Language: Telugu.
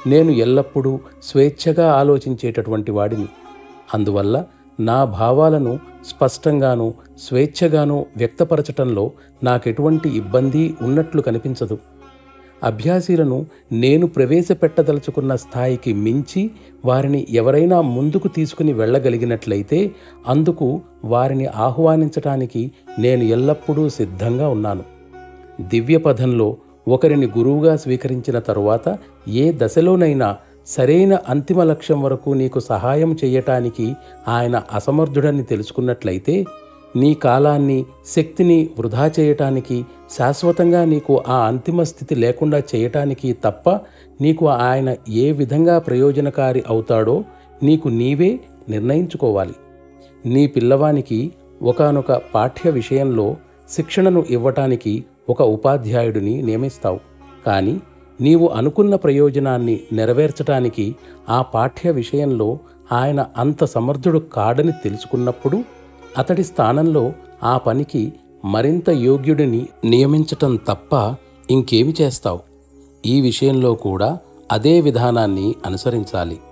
నేను ఎల్లప్పుడూ స్వేచ్ఛగా ఆలోచించేటటువంటి వాడిని అందువల్ల నా భావాలను స్పష్టంగాను స్వేచ్ఛగాను వ్యక్తపరచటంలో నాకెటువంటి ఇబ్బంది ఉన్నట్లు కనిపించదు అభ్యాసీలను నేను ప్రవేశపెట్టదలుచుకున్న స్థాయికి మించి వారిని ఎవరైనా ముందుకు తీసుకుని వెళ్ళగలిగినట్లయితే అందుకు వారిని ఆహ్వానించటానికి నేను ఎల్లప్పుడూ సిద్ధంగా ఉన్నాను దివ్యపథంలో ఒకరిని గురువుగా స్వీకరించిన తరువాత ఏ దశలోనైనా సరైన అంతిమ లక్ష్యం వరకు నీకు సహాయం చేయటానికి ఆయన అసమర్థుడని తెలుసుకున్నట్లయితే నీ కాలాన్ని శక్తిని వృధా చేయటానికి శాశ్వతంగా నీకు ఆ అంతిమ స్థితి లేకుండా చేయటానికి తప్ప నీకు ఆయన ఏ విధంగా ప్రయోజనకారి అవుతాడో నీకు నీవే నిర్ణయించుకోవాలి నీ పిల్లవానికి ఒకానొక పాఠ్య విషయంలో శిక్షణను ఇవ్వటానికి ఒక ఉపాధ్యాయుడిని నియమిస్తావు కానీ నీవు అనుకున్న ప్రయోజనాన్ని నెరవేర్చటానికి ఆ పాఠ్య విషయంలో ఆయన అంత సమర్థుడు కాడని తెలుసుకున్నప్పుడు అతడి స్థానంలో ఆ పనికి మరింత యోగ్యుడిని నియమించటం తప్ప ఇంకేమి చేస్తావు ఈ విషయంలో కూడా అదే విధానాన్ని అనుసరించాలి